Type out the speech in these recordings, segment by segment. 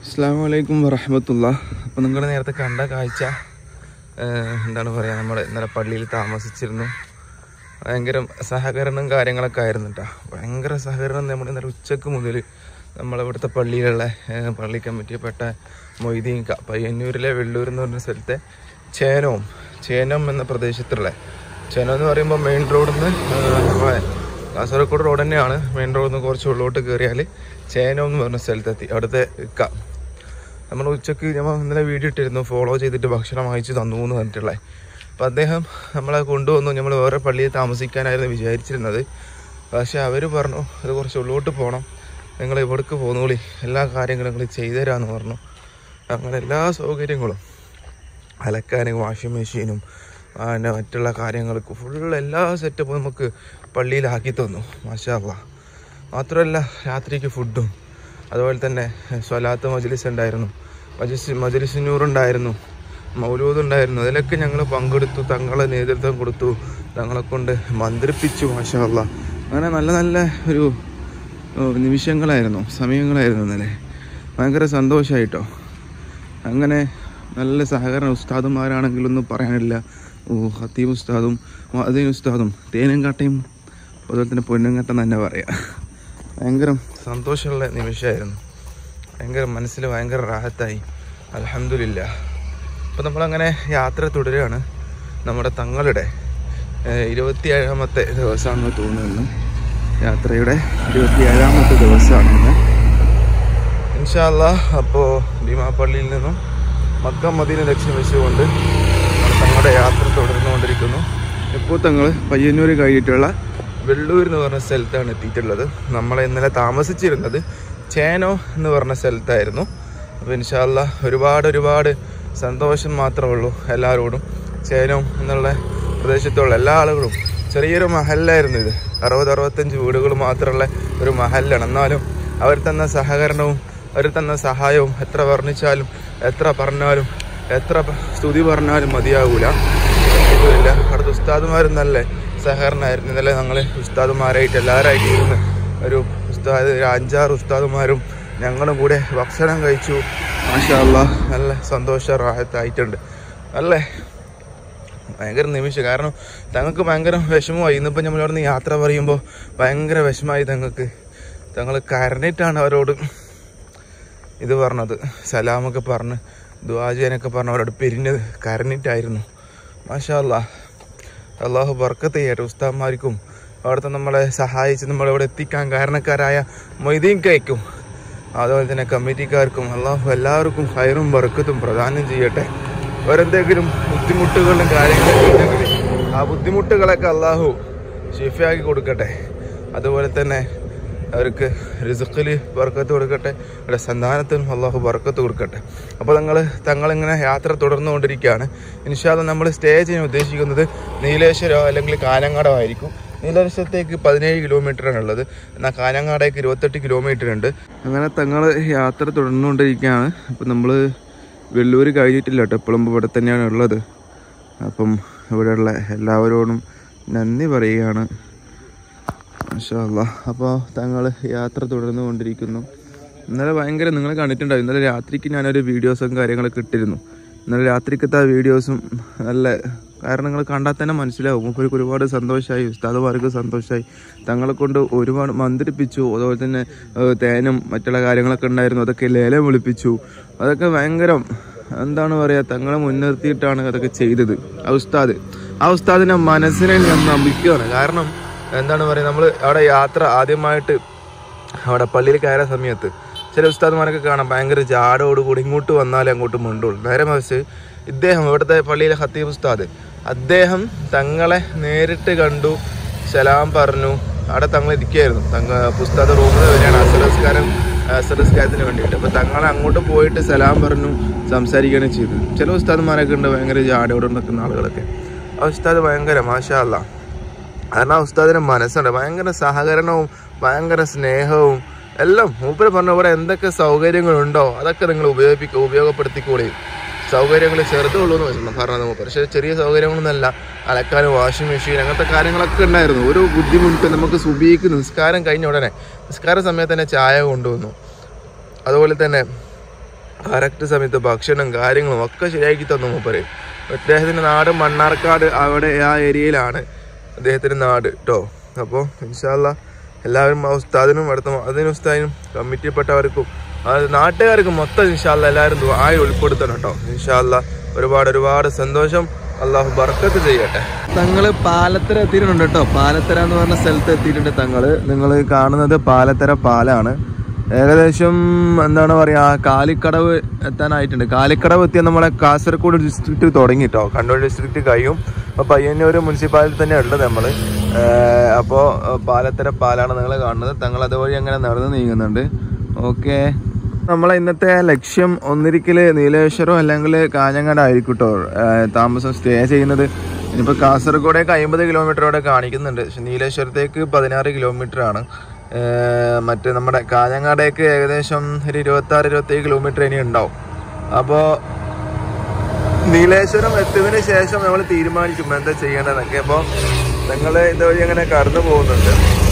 അസ്സാം വലൈക്കും വറഹമത്തുള്ള അപ്പോൾ നിങ്ങൾ നേരത്തെ കണ്ട കാഴ്ച ഏഹ്, എന്താണ് പറയുക നമ്മൾ ഇന്നലെ പള്ളിയിൽ താമസിച്ചിരുന്നു ഭയങ്കര സഹകരണം കാര്യങ്ങളൊക്കെ ആയിരുന്നു കേട്ടോ ഭയങ്കര സഹകരണം നമ്മൾ ഇന്നലെ ഉച്ചക്ക് മുതൽ നമ്മളിവിടുത്തെ പള്ളിയിലുള്ള ഏഹ്, പള്ളി കമ്മിറ്റിയിൽപ്പെട്ട മൊയ്തീൻ ക പയ്യന്നൂരിലെ വെള്ളൂർ എന്ന് പറഞ്ഞ സ്ഥലത്തെ ചേനവും ചേനം എന്ന പ്രദേശത്തുള്ള ചേനം എന്ന് പറയുമ്പോൾ മെയിൻ റോഡിൽ നിന്ന് നമ്മളെ കാസർഗോഡ് റോഡ് തന്നെയാണ് മെയിൻ റോഡിൽ നിന്ന് കുറച്ച് ഉള്ളോട്ട് കയറിയാൽ ചേനം എന്ന് പറഞ്ഞ സ്ഥലത്തെത്തി അവിടുത്തെ ഇക്ക നമ്മൾ ഉച്ചക്ക് ഞമ്മ ഇന്നലെ വീഡിയോ ഇട്ടിരുന്നു ഫോളോ ചെയ്തിട്ട് ഭക്ഷണം വാങ്ങിച്ച് തന്നു എന്ന് പറഞ്ഞിട്ടുള്ളത് അപ്പം അദ്ദേഹം നമ്മളെ കൊണ്ടുവന്നു നമ്മൾ വേറെ പള്ളിയിൽ താമസിക്കാനായിരുന്നു വിചാരിച്ചിരുന്നത് പക്ഷെ അവർ പറഞ്ഞു അത് കുറച്ച് ഉള്ളോട്ട് പോകണം നിങ്ങൾ ഇവിടേക്ക് പോന്നോളി എല്ലാ കാര്യങ്ങളും നിങ്ങൾ ചെയ്തുതരാമെന്ന് പറഞ്ഞു അങ്ങനെ എല്ലാ സൗകര്യങ്ങളും അലക്കാൻ വാഷിംഗ് മെഷീനും പിന്നെ മറ്റുള്ള കാര്യങ്ങൾക്ക് ഫുൾ എല്ലാ സെറ്റപ്പും നമുക്ക് പള്ളിയിലാക്കി തന്നു മാഷാ അള്ളാ മാത്രമല്ല രാത്രിക്ക് ഫുഡും അതുപോലെ തന്നെ സ്വലാത്ത് മജ്ലിസ് ഉണ്ടായിരുന്നു മജ്ലിസ് മജ്ലിസിനൂറുണ്ടായിരുന്നു മൗലൂദ് ഉണ്ടായിരുന്നു അതിലൊക്കെ ഞങ്ങൾ പങ്കെടുത്തു തങ്ങളെ നേതൃത്വം കൊടുത്തു തങ്ങളെ കൊണ്ട് മന്ത്രിപ്പിച്ചു മാഷാ അള്ളാ അങ്ങനെ നല്ല നല്ല ഒരു ഓ, നിമിഷങ്ങളായിരുന്നു സമയങ്ങളായിരുന്നു ഇന്നലെ ഭയങ്കര സന്തോഷമായിട്ടോ അങ്ങനെ നല്ല സഹകരണ ഉസ്താദുമാരാണെങ്കിലൊന്നും പറയാനില്ല ഓ ഹത്തീം ഉസ്താദും മദീൻ ഉസ്താദും തേനും കട്ടയും അതുപോലെ തന്നെ പൊന്നും കട്ട തന്നെ പറയാം ഭയങ്കര സന്തോഷമുള്ള നിമിഷമായിരുന്നു ഭയങ്കര മനസ്സിൽ ഭയങ്കര റാഹത്തായി അലഹമില്ല അപ്പോൾ നമ്മളങ്ങനെ യാത്ര തുടരുകയാണ് നമ്മുടെ തങ്ങളുടെ ഏഹ്, ഇരുപത്തിയേഴാമത്തെ ദിവസമാണെന്ന് തോന്നുന്നു യാത്രയുടെ ഇരുപത്തിയേഴാമത്തെ ദിവസമാണ് ഇന്ന് ഇൻഷാല്ല അപ്പോൾ ഭീമാപ്പള്ളിയിൽ നിന്നും മക്ക മദീന ലക്ഷ്യം വെച്ചുകൊണ്ട് നമ്മൾ തങ്ങളുടെ യാത്ര തുടർന്നുകൊണ്ടിരിക്കുന്നു ഇപ്പോൾ തങ്ങൾ പയ്യന്നൂർ കഴിഞ്ഞിട്ടുള്ള വെള്ളൂർ എന്ന് പറഞ്ഞ സ്ഥലത്താണ് എത്തിയിട്ടുള്ളത് നമ്മളെ ഇന്നലെ താമസിച്ചിരുന്നത് ചേനോ എന്ന് പറഞ്ഞ സ്ഥലത്തായിരുന്നു അപ്പോൾ ഇൻഷാല്ല ഒരുപാട് ഒരുപാട് സന്തോഷം മാത്രമേ ഉള്ളൂ എല്ലാവരോടും ചേനോ എന്നുള്ള പ്രദേശത്തുള്ള എല്ലാ ആളുകളും ചെറിയൊരു മഹലായിരുന്നു ഇത് അറുപത് അറുപത്തഞ്ച് വീടുകൾ മാത്രമുള്ള ഒരു മഹലാണ് എന്നാലും അവർ തന്ന സഹകരണവും അവർ തന്ന സഹായവും എത്ര വർണ്ണിച്ചാലും എത്ര പറഞ്ഞാലും എത്ര പ- സ്തുതി പറഞ്ഞാലും മതിയാകൂല ഇല്ല അടുത്ത ഉസ്താദുമാരും നല്ല സഹകരണമായിരുന്നു ഇന്നലെ ഞങ്ങൾ ഉസ്താദുമാരായിട്ട് എല്ലാവരായിട്ട് ഇരുന്ന് ഒരു ഉസ്താദ് ഒരു അഞ്ചാറ് ഉസ്താദുമാരും ഞങ്ങളും കൂടെ ഭക്ഷണം കഴിച്ചു മാഷാ അല്ലാ നല്ല സന്തോഷ റാഹത്തായിട്ടുണ്ട് അല്ലേ ഭയങ്കര നിമിഷം കാരണം തങ്ങൾക്ക് ഭയങ്കര വിഷമമായി ഇന്നിപ്പോൾ നമ്മൾ അവിടെ നിന്ന് യാത്ര പറയുമ്പോൾ ഭയങ്കര വിഷമമായി തങ്ങൾക്ക് തങ്ങൾ കരഞ്ഞിട്ടാണ് അവരോട് ഇത് പറഞ്ഞത് സലാമൊക്കെ പറഞ്ഞ് ദ്വാജനൊക്കെ പറഞ്ഞ് അവരോട് പിരിഞ്ഞത് കരഞ്ഞിട്ടായിരുന്നു മാഷാ അല്ലാ അള്ളാഹു ബർക്കത്ത് ചെയ്യട്ടെ ഉസ്താദ്മാർക്കും അവിടുത്തെ നമ്മളെ സഹായിച്ച് നമ്മളിവിടെ എത്തിക്കാൻ കാരണക്കാരായ മൊയ്തീൻ കൈക്കും അതുപോലെ തന്നെ കമ്മിറ്റിക്കാർക്കും അള്ളാഹു എല്ലാവർക്കും ഹൈറും ബർക്കത്തും പ്രദാനം ചെയ്യട്ടെ അവരെന്തെങ്കിലും ബുദ്ധിമുട്ടുകളും കാര്യങ്ങളൊക്കെ ഉണ്ടെങ്കിൽ ആ ബുദ്ധിമുട്ടുകളൊക്കെ അള്ളാഹു ഷിഫയാക്കി കൊടുക്കട്ടെ അതുപോലെ തന്നെ അവർക്ക് റിസുക്കിൽ ബർക്കത്ത് കൊടുക്കട്ടെ അവരുടെ സന്താനത്തിനും അള്ളാഹു ബർക്കത്ത് കൊടുക്കട്ടെ അപ്പോൾ നിങ്ങൾ തങ്ങളിങ്ങനെ യാത്ര തുടർന്നുകൊണ്ടിരിക്കുകയാണ് ഇൻഷാല്ല നമ്മൾ സ്റ്റേ ചെയ്യാൻ ഉദ്ദേശിക്കുന്നത് നീലേശ്വരോ അല്ലെങ്കിൽ കാനങ്ങാടോ ആയിരിക്കും നീലേശ്വരത്തേക്ക് പതിനേഴ് കിലോമീറ്ററാണ് ഉള്ളത് എന്നാൽ കാനങ്ങാടേക്ക് ഇരുപത്തെട്ട് കിലോമീറ്റർ ഉണ്ട് അങ്ങനെ തങ്ങൾ യാത്ര തുടർന്നുകൊണ്ടിരിക്കുകയാണ് അപ്പം നമ്മൾ വെള്ളൂർ കഴിഞ്ഞിട്ടില്ല കേട്ടോ ഇപ്പോഴും ഇവിടെ തന്നെയാണ് ഉള്ളത് അപ്പം ഇവിടെയുള്ള എല്ലാവരോടും നന്ദി പറയുകയാണ് മാഷാല്ല അപ്പോൾ തങ്ങൾ യാത്ര തുടർന്നു കൊണ്ടിരിക്കുന്നു ഇന്നലെ ഭയങ്കര നിങ്ങൾ കണ്ടിട്ടുണ്ടാവും ഇന്നലെ രാത്രിക്ക് ഞാനൊരു വീഡിയോസും കാര്യങ്ങളൊക്കെ ഇട്ടിരുന്നു ഇന്നലെ രാത്രിക്കത്തെ ആ വീഡിയോസും നല്ല കാരണം നിങ്ങൾ കണ്ടാൽ തന്നെ മനസ്സിലാവും മൂപ്പർക്ക് ഒരുപാട് സന്തോഷമായി ഉസ്താദുമാർക്ക് സന്തോഷമായി തങ്ങളെ കൊണ്ട് ഒരുപാട് മന്ത്രിപ്പിച്ചു അതുപോലെ തന്നെ ഏഹ്, തേനും മറ്റുള്ള കാര്യങ്ങളൊക്കെ ഉണ്ടായിരുന്നു അതൊക്കെ ലേലം വിളിപ്പിച്ചു അതൊക്കെ ഭയങ്കര എന്താണ് പറയുക തങ്ങളെ മുൻനിർത്തിയിട്ടാണ് അതൊക്കെ ചെയ്തത് ആ ഉസ്താദ് ആ ഉസ്താദിന്റെ മനസ്സിനെ ഞാൻ നമ്പിക്കുകയാണ് കാരണം എന്താണ് പറയുക നമ്മൾ അവിടെ യാത്ര ആദ്യമായിട്ട് അവിടെ പള്ളിയിൽ കയറിയ സമയത്ത് ചില ഉസ്താദ്മാരൊക്കെ കാണാം ഭയങ്കര ജാടോടുകൂടി ഇങ്ങോട്ട് വന്നാലേ അങ്ങോട്ട് മിണ്ടുള്ളൂ നേരെ മറിച്ച് ഇദ്ദേഹം ഇവിടുത്തെ പള്ളിയിലെ ഹത്തീബ് ഉസ്താദ് അദ്ദേഹം തങ്ങളെ നേരിട്ട് കണ്ടു സലാം പറഞ്ഞു അവിടെ തങ്ങൾ ഇരിക്കുകയായിരുന്നു തങ്ങ പുസ്തക റൂമിൽ വരികയാണ് അസറസ്കാരൻ അസറസ്കാരത്തിന് വേണ്ടിയിട്ട് അപ്പോൾ തങ്ങളെ അങ്ങോട്ട് പോയിട്ട് സലാം പറഞ്ഞു സംസാരിക്കുകയാണ് ചെയ്തത് ചില ഉസ്താദ്മാരൊക്കെ ഉണ്ട് ഭയങ്കര ജാടയോടെ നിൽക്കുന്ന ആളുകളൊക്കെ ആ ഉസ്താദ് ഭയങ്കര മാഷാ അല്ലാ കാരണം ആ ഉസ്താദിന്റെ മനസ്സുണ്ട് ഭയങ്കര സഹകരണവും ഭയങ്കര സ്നേഹവും എല്ലാം മൂപ്പര് പറഞ്ഞ ഇവിടെ എന്തൊക്കെ സൗകര്യങ്ങളുണ്ടോ അതൊക്കെ നിങ്ങൾ ഉപയോഗിപ്പിക്കുക ഉപയോഗപ്പെടുത്തിക്കോളി സൗകര്യങ്ങൾ ചെറുതുള്ളൂ എന്ന് പറഞ്ഞു പറഞ്ഞത് മൂപ്പർ പക്ഷേ ചെറിയ സൗകര്യങ്ങളൊന്നുമല്ല അലക്കാനും വാഷിംഗ് മെഷീൻ അങ്ങനത്തെ കാര്യങ്ങളൊക്കെ ഉണ്ടായിരുന്നു ഒരു ബുദ്ധിമുട്ട് നമുക്ക് സുബീക്ക് നിസ്കാരം കഴിഞ്ഞ ഉടനെ നിസ്കാര സമയത്ത് തന്നെ ചായ കൊണ്ടുവന്നു അതുപോലെ തന്നെ കറക്റ്റ് സമയത്ത് ഭക്ഷണം കാര്യങ്ങളും ഒക്കെ ശരിയാക്കി തന്നു മൂപ്പര് അദ്ദേഹത്തിന്റെ നാട് മണ്ണാർക്കാട് അവിടെ ആ ഏരിയയിലാണ് അദ്ദേഹത്തിന്റെ നാട് കേട്ടോ അപ്പോൾ ഇൻഷാല്ല എല്ലാവരും ആ ഉസ്താദിനും അടുത്ത അതിനും ഉസ്താദിനും കമ്മിറ്റിപ്പെട്ടവർക്കും അത് നാട്ടുകാർക്കും മൊത്തം ഇൻഷാല്ല എല്ലാവരും ദുആയിൽ ഉൾപ്പെടുത്തണം കേട്ടോ ഇൻഷാല്ല ഒരുപാട് ഒരുപാട് സന്തോഷം അള്ളാഹു ബർക്കത്ത് ചെയ്യട്ടെ തങ്ങള് പാലത്തര എത്തിയിട്ടുണ്ട് കേട്ടോ പാലത്തര എന്ന് പറഞ്ഞ സ്ഥലത്ത് എത്തിയിട്ടുണ്ട് തങ്ങള് നിങ്ങൾ കാണുന്നത് പാലത്തര പാലാണ് ഏകദേശം എന്താണ് പറയാ കാലിക്കടവ് എത്താനായിട്ടുണ്ട് കാലിക്കടവ് എത്തിയ നമ്മളെ കാസർഗോഡ് ഡിസ്ട്രിക്റ്റ് തുടങ്ങി കേട്ടോ കണ്ണൂർ ഡിസ്ട്രിക്റ്റ് കഴിയും അപ്പൊ പയ്യന്നൂർ മുനിസിപ്പാലിറ്റി തന്നെ ഉള്ളത് നമ്മള് ഏഹ് അപ്പോ ഏഹ് പാലത്തര പാലാണ് നിങ്ങൾ കാണുന്നത് തങ്ങൾ അതുവഴി അങ്ങനെ നടന്ന് നീങ്ങുന്നുണ്ട് ഓക്കെ നമ്മളെ ഇന്നത്തെ ലക്ഷ്യം ഒന്നിരിക്കല് നീലേശ്വരം അല്ലെങ്കിൽ കാഞ്ഞങ്ങാട് ആയിരിക്കും കേട്ടോ താമസം സ്റ്റേ ചെയ്യുന്നത് ഇനിയിപ്പോൾ കാസർഗോഡേക്ക് അമ്പത് കിലോമീറ്ററോടെ കാണിക്കുന്നുണ്ട് പക്ഷെ നീലേശ്വരത്തേക്ക് പതിനാറ് കിലോമീറ്റർ ആണ് ഏഹ് മറ്റേ നമ്മുടെ കാഞ്ഞങ്ങാടേക്ക് ഏകദേശം ഒരു ഇരുപത്തി ആറ് ഇരുപത്തി ഏഴ് കിലോമീറ്റർ ഇനി ഉണ്ടാവും അപ്പോൾ നീലേശ്വരം എത്തിയതിന് ശേഷം നമ്മൾ തീരുമാനിക്കും എന്താ ചെയ്യേണ്ടതെന്നൊക്കെ അപ്പോൾ നിങ്ങൾ ഇതുവഴി അങ്ങനെ കടന്നു പോകുന്നുണ്ട്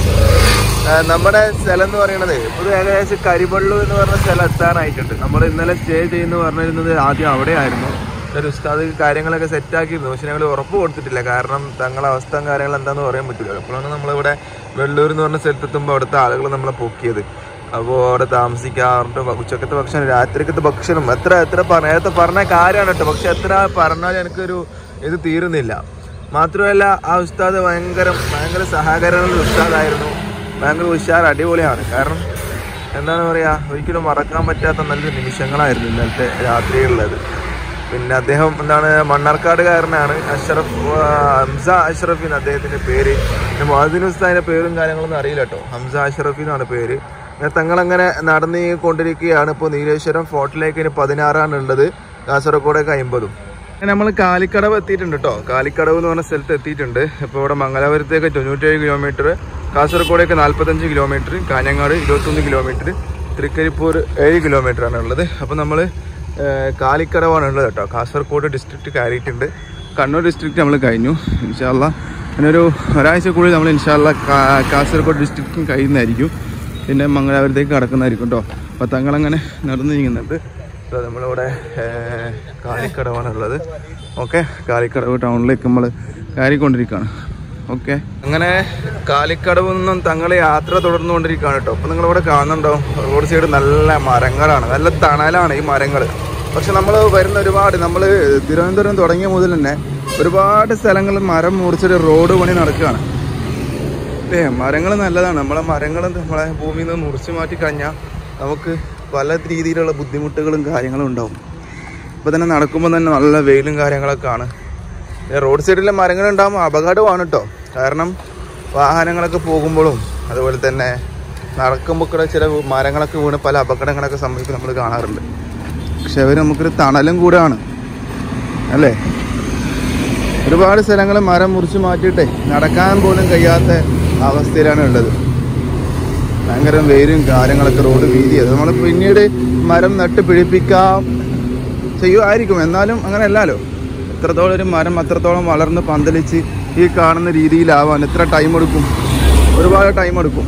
ആ, നമ്മുടെ സ്ഥലം എന്ന് പറയുന്നത് ഇപ്പോൾ ഏകദേശം കരിവള്ളു എന്ന് പറഞ്ഞ സ്ഥലം എത്താനായിട്ടുണ്ട് നമ്മൾ ഇന്നലെ സ്റ്റേ ചെയ്യുന്നു പറഞ്ഞിരുന്നത് ആദ്യം അവിടെയായിരുന്നു ഒരു ഉസ്താദ് കാര്യങ്ങളൊക്കെ സെറ്റ് ആക്കിയിരുന്നു പക്ഷെ ഞങ്ങൾ ഉറപ്പ് കൊടുത്തിട്ടില്ല കാരണം തങ്ങളെ അവസ്ഥ കാര്യങ്ങൾ എന്താന്ന് പറയാൻ പറ്റില്ല അപ്പോഴാണ് നമ്മളിവിടെ വെള്ളൂർ എന്ന് പറഞ്ഞ സ്ഥലത്തെത്തുമ്പോൾ അവിടുത്തെ ആളുകൾ നമ്മളെ പൊക്കിയത് അപ്പോൾ അവിടെ താമസിക്കാറുണ്ട് ഉച്ചക്കത്തെ ഭക്ഷണം രാത്രിക്കത്തെ ഭക്ഷണം എത്ര എത്ര പറ- നേരത്തെ പറഞ്ഞ കാര്യമാണ് കേട്ടോ പക്ഷെ എത്ര പറഞ്ഞാലും എനിക്കൊരു ഇത് തീരുന്നില്ല മാത്രമല്ല ആ ഉസ്താദ് ഭയങ്കര ഭയങ്കര സഹകരണ ഉസ്താദായിരുന്നു ഭയങ്കര ഉഷാർ അടിപൊളിയാണ് കാരണം എന്താണ് പറയുക ഒരിക്കലും മറക്കാൻ പറ്റാത്ത നല്ലൊരു നിമിഷങ്ങളായിരുന്നു ഇന്നലത്തെ രാത്രിയുള്ളത് പിന്നെ അദ്ദേഹം എന്താണ് മണ്ണാർക്കാടുകാരനാണ് അഷ്റഫ് ആ, ഹംസ അഷ്റഫി എന്ന് അദ്ദേഹത്തിന്റെ പേര് പിന്നെ മൊഹദ്ദീൻ ഉസ്താദിന്റെ പേരും കാര്യങ്ങളൊന്നും അറിയില്ല കേട്ടോ ഹംസ അഷ്റഫി എന്നാണ് പേര് അങ്ങനെ തങ്ങളങ്ങനെ നടന്നു കൊണ്ടിരിക്കുകയാണ് ഇപ്പോൾ നീലേശ്വരം ഫോർട്ടിലേക്ക് ഇനി പതിനാറാണ് ഉള്ളത് കാസർഗോഡേക്ക് അമ്പതും നമ്മൾ കാലിക്കടവ് എത്തിയിട്ടുണ്ട് കേട്ടോ കാലിക്കടവ് എന്ന് പറഞ്ഞ സ്ഥലത്ത് എത്തിയിട്ടുണ്ട് ഇപ്പോൾ ഇവിടെ മംഗലാപുരത്തേക്ക് തൊണ്ണൂറ്റേഴ് കിലോമീറ്റർ കാസർഗോഡേക്ക് നാൽപ്പത്തഞ്ച് കിലോമീറ്റർ കാഞ്ഞങ്ങാട് ഇരുപത്തൊന്ന് കിലോമീറ്റർ തൃക്കരിപ്പൂർ ഏഴ് കിലോമീറ്റർ ആണ് ഉള്ളത് അപ്പോൾ നമ്മൾ കാലിക്കടവാണ് ഉള്ളത് കേട്ടോ കാസർഗോഡ് ഡിസ്ട്രിക്റ്റ് കയറിയിട്ടുണ്ട് കണ്ണൂർ ഡിസ്ട്രിക്റ്റ് നമ്മൾ കഴിഞ്ഞു ഇൻഷാല്ല അങ്ങനൊരു ഒരാഴ്ച കൂടി നമ്മൾ ഇൻഷാല്ല കാസർഗോഡ് ഡിസ്ട്രിക്റ്റും കഴിയുന്നതായിരിക്കും പിന്നെ മംഗലാപുരത്തേക്ക് കടക്കുന്നതായിരിക്കും കേട്ടോ അപ്പോൾ തങ്ങളങ്ങനെ നടന്നു നീങ്ങുന്നുണ്ട് അപ്പോൾ നമ്മളിവിടെ ഏഹ്, കാലിക്കടവാണ് ഉള്ളത് ഓക്കെ കാലിക്കടവ് ടൗണിലേക്ക് നമ്മൾ കയറിക്കൊണ്ടിരിക്കുകയാണ് ഓക്കെ അങ്ങനെ കാലിക്കടവ് നിന്നും തങ്ങളെ യാത്ര തുടർന്നുകൊണ്ടിരിക്കുകയാണ് കേട്ടോ അപ്പോൾ നിങ്ങളിവിടെ കാണുന്നുണ്ടോ റോഡ് സൈഡ് നല്ല മരങ്ങളാണ് നല്ല തണലാണ് ഈ മരങ്ങൾ പക്ഷെ നമ്മൾ വരുന്ന ഒരുപാട് നമ്മൾ തിരുവനന്തപുരം തുടങ്ങിയ മുതൽ തന്നെ ഒരുപാട് സ്ഥലങ്ങളിൽ മരം മുറിച്ചൊരു റോഡ് പണി നടക്കുകയാണ് അല്ലേ മരങ്ങൾ നല്ലതാണ് നമ്മളെ മരങ്ങൾ നമ്മളെ ഭൂമിയിൽ നിന്ന് മുറിച്ച് മാറ്റി കഴിഞ്ഞാൽ നമുക്ക് പല രീതിയിലുള്ള ബുദ്ധിമുട്ടുകളും കാര്യങ്ങളും ഉണ്ടാവും ഇപ്പൊ തന്നെ നടക്കുമ്പോൾ തന്നെ നല്ല വെയിലും കാര്യങ്ങളൊക്കെ ആണ് പിന്നെ റോഡ് സൈഡിലെ മരങ്ങൾ ഉണ്ടാകുമ്പോൾ അപകടമാണ് കേട്ടോ കാരണം വാഹനങ്ങളൊക്കെ പോകുമ്പോഴും അതുപോലെ തന്നെ നടക്കുമ്പോൾ കൂടെ ചില മരങ്ങളൊക്കെ വീണ് പല അപകടങ്ങളൊക്കെ സംഭവിക്കും നമ്മൾ കാണാറുണ്ട് പക്ഷെ അവർ നമുക്കൊരു തണലും കൂടെയാണ് അല്ലേ ഒരുപാട് സ്ഥലങ്ങൾ മരം മുറിച്ച് മാറ്റിയിട്ടേ നടക്കാൻ പോലും കഴിയാത്ത അവസ്ഥയിലാണ് ഉള്ളത് ഭയങ്കര വെയിലും കാര്യങ്ങളൊക്കെ റോഡ് വീതി അത് നമ്മൾ പിന്നീട് മരം നട്ട് പിടിപ്പിക്കാം ചെയ്യുമായിരിക്കും എന്നാലും അങ്ങനെ അല്ലല്ലോ എത്രത്തോളം ഒരു മരം അത്രത്തോളം വളർന്ന് പന്തലിച്ച് ഈ കാണുന്ന രീതിയിലാവാൻ എത്ര ടൈം എടുക്കും ഒരുപാട് ടൈം എടുക്കും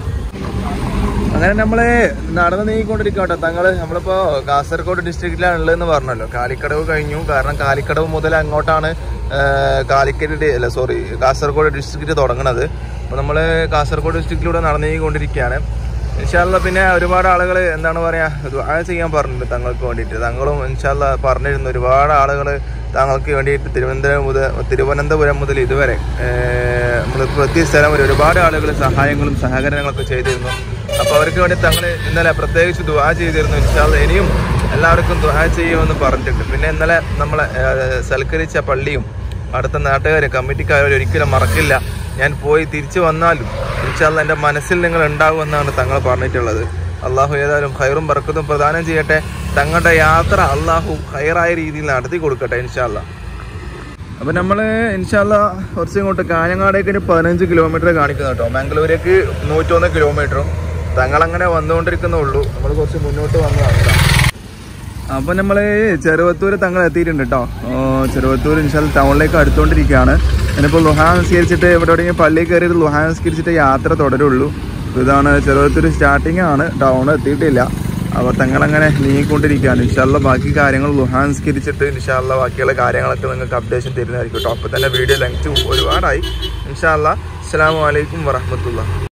അങ്ങനെ നമ്മള് നടന്ന് നീങ്ങിക്കൊണ്ടിരിക്കുക കേട്ടോ തങ്ങള് നമ്മളിപ്പോ കാസർഗോഡ് ഡിസ്ട്രിക്റ്റിലാണ് ഉള്ളതെന്ന് പറഞ്ഞല്ലോ കാലിക്കടവ് കഴിഞ്ഞു കാരണം കാലിക്കടവ് മുതൽ അങ്ങോട്ടാണ് ആ, കാലിക്കറ്റ് അല്ല സോറി കാസർഗോഡ് ഡിസ്ട്രിക്റ്റ് തുടങ്ങണത് അപ്പൊ നമ്മള് കാസർഗോഡ് ഡിസ്ട്രിക്റ്റിലൂടെ നടന്നു നീങ്ങിക്കൊണ്ടിരിക്കുകയാണ് ഇൻഷാല്ല പിന്നെ ഒരുപാട് ആളുകൾ എന്താണ് പറയാ ദുആ ചെയ്യാൻ പറഞ്ഞിട്ടുണ്ട് തങ്ങൾക്ക് വേണ്ടിയിട്ട് തങ്ങളും ഇൻഷാല്ല പറഞ്ഞിരുന്നു ഒരുപാട് ആളുകൾ താങ്കൾക്ക് വേണ്ടിയിട്ട് തിരുവനന്തപുരം മുതൽ തിരുവനന്തപുരം മുതൽ ഇതുവരെ നമ്മൾ പ്രത്യേക സ്ഥലം വരെ ഒരുപാട് ആളുകൾ സഹായങ്ങളും സഹകരണങ്ങളൊക്കെ ചെയ്തിരുന്നു അപ്പോൾ അവർക്ക് വേണ്ടി തങ്ങൾ ഇന്നലെ പ്രത്യേകിച്ച് ദുആ ചെയ്തിരുന്നു ഇൻഷാല്ല ഇനിയും എല്ലാവർക്കും ദുആ ചെയ്യുമെന്ന് പറഞ്ഞിട്ടുണ്ട് പിന്നെ ഇന്നലെ നമ്മളെ ഏഹ്, സൽക്കരിച്ച പള്ളിയും അടുത്ത നാട്ടുകാർ കമ്മിറ്റിക്കാർ ഒരിക്കലും മറക്കില്ല ഞാൻ പോയി തിരിച്ചു വന്നാലും ഇൻഷാല്ല എൻ്റെ മനസ്സിൽ നിങ്ങൾ ഉണ്ടാകുമെന്നാണ് തങ്ങൾ പറഞ്ഞിട്ടുള്ളത് അള്ളാഹു ഏതായാലും ഹൈറും ബർക്കത്തും പ്രദാനം ചെയ്യട്ടെ തങ്ങളുടെ യാത്ര അള്ളാഹു ഹൈറായ രീതിയിൽ നടത്തി കൊടുക്കട്ടെ ഇൻഷാല്ല അപ്പൊ നമ്മള് ഇൻഷാല്ല കുറച്ച് ഇങ്ങോട്ട് കാഞ്ഞങ്ങാടേക്ക് ഒരു പതിനഞ്ച് കിലോമീറ്റർ കാണിക്കുന്നു കേട്ടോ ബാംഗ്ലൂരേക്ക് നൂറ്റൊന്ന് കിലോമീറ്ററും തങ്ങളങ്ങനെ വന്നുകൊണ്ടിരിക്കുന്നുള്ളൂ നമ്മൾ കുറച്ച് മുന്നോട്ട് വന്നതാണ് കേട്ടോ. അപ്പൊ നമ്മള് ചെറുവത്തൂര് തങ്ങൾ എത്തിയിട്ടുണ്ട് കേട്ടോ ഓ, ചെറുവത്തൂർ ഇൻഷാല് ടൗണിലേക്ക് അടുത്തോണ്ടിരിക്കുകയാണ് ഇനിയിപ്പോൾ ലുഹാൻ നിസ്കരിച്ചിട്ട് ഇവിടെ എവിടെയെങ്കിലും പള്ളിയിൽ കയറിയിട്ട് ലുഹാൻ നിസ്കരിച്ചിട്ട് യാത്ര തുടരുള്ളൂ ഇതാണ് ചെറുവത്തൂർ സ്റ്റാർട്ടിംഗ് ആണ് ടൗൺ എത്തിയിട്ടില്ല അപ്പോൾ തങ്ങളങ്ങനെ നീങ്ങിക്കൊണ്ടിരിക്കുകയാണ് ഇൻഷാല്ല ബാക്കി കാര്യങ്ങൾ ലുഹാൻസ്കരിച്ചിട്ട് ഇൻഷാല്ല ബാക്കിയുള്ള കാര്യങ്ങളൊക്കെ നിങ്ങൾക്ക് അപ്ഡേഷൻ തരുന്നതായിരിക്കും കേട്ടോ അപ്പോൾ തന്നെ വീഡിയോ ലെങ്ത് ഒരുപാടായി ഇൻഷാല്ല അസ്സാം വലൈക്കും വറഹമത്തുള്ള